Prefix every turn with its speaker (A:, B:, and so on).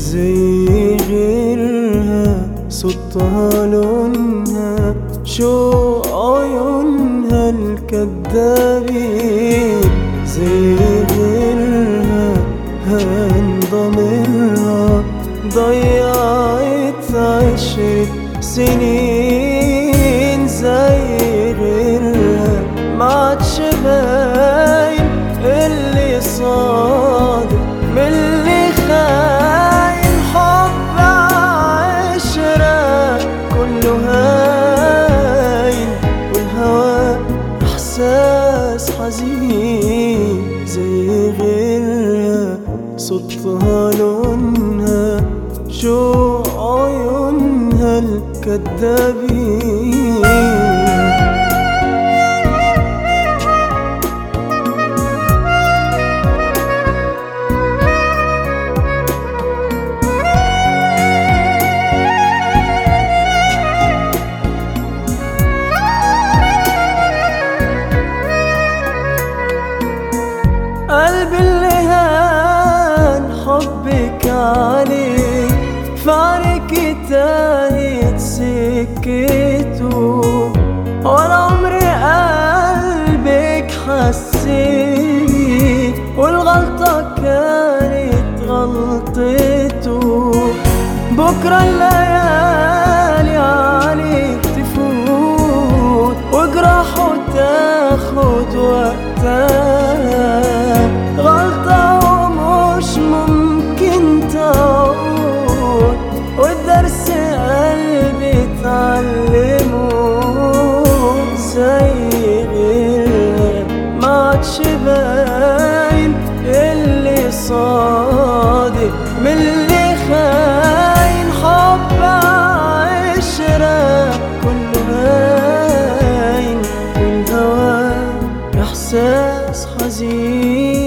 A: زي غيرها صوتها لونها شو عيونها الكدابين زي غيرها هان ضميرها ضيعت عشرة سنين زي غيرها ما عادش باين اللي صادق من اللي خاين حب عشرة كله هاين والهوى احساس حزين زي غيرها صوتها لونها شو عيونها الكدابين قلبي اللي هان حبك عليه فارق تاني سكته ولا عمري قلبك حسيت والغلطة كانت غلطته بكرة الليالي عليك تفوت وجراحه تاخد وقتها غلطة ومش ممكن تعود والدرس قلبي اتعلمه زي غيرها ما عادش باين اللي صادق من اللي خاين حب عشرة كله هاين والهوى إحساس حزين